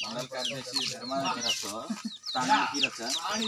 మండల కార్యదర్శి ధర్మాన కిరస్ తానా కిరస్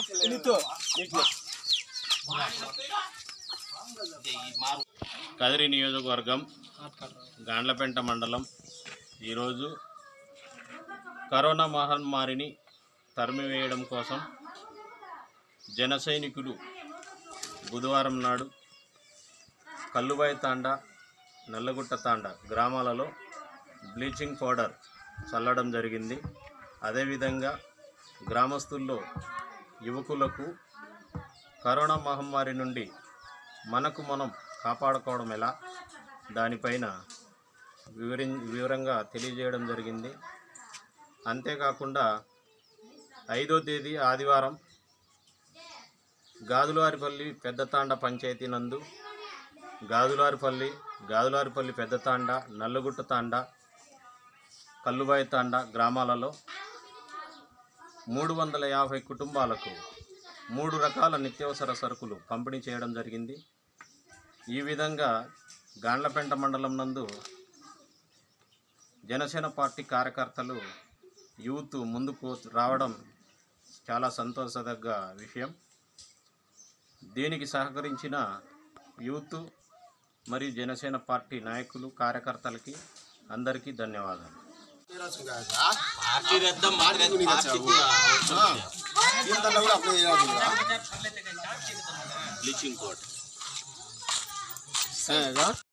కదిరి నియోజకవర్గం గాండ్లపెంట మండలం ఈరోజు కరోనా మహమ్మారిని తరిమివేయడం కోసం జన సైనికులు బుధవారం నాడు కల్లుబాయి తాండా నల్లగుట్ట తాండా గ్రామాలలో బ్లీచింగ్ పౌడర్ చల్లడం జరిగింది అదేవిధంగా గ్రామస్తుల్లో యువకులకు కరోనా మహమ్మారి నుండి మనకు మనం కాపాడుకోవడం ఎలా దానిపైన వివరి వివరంగా తెలియజేయడం జరిగింది అంతేకాకుండా ఐదో తేదీ ఆదివారం గాదులారిపల్లి పెద్దతాండ పంచాయతీ నందు గాదులారిపల్లి గాదులారిపల్లి పెద్దతాండ నల్లగుట్ట తాండ కల్లుబాయి తాండ గ్రామాలలో మూడు వందల యాభై కుటుంబాలకు మూడు రకాల నిత్యావసర సరుకులు పంపిణీ చేయడం జరిగింది ఈ విధంగా గాండ్లపెంట మండలం నందు జనసేన పార్టీ కార్యకర్తలు యూత్ ముందుకు రావడం చాలా సంతోషదగ్గ విషయం దీనికి సహకరించిన యూత్ మరియు జనసేన పార్టీ నాయకులు కార్యకర్తలకి అందరికీ ధన్యవాదాలు బ్లీచింగ్ కోట్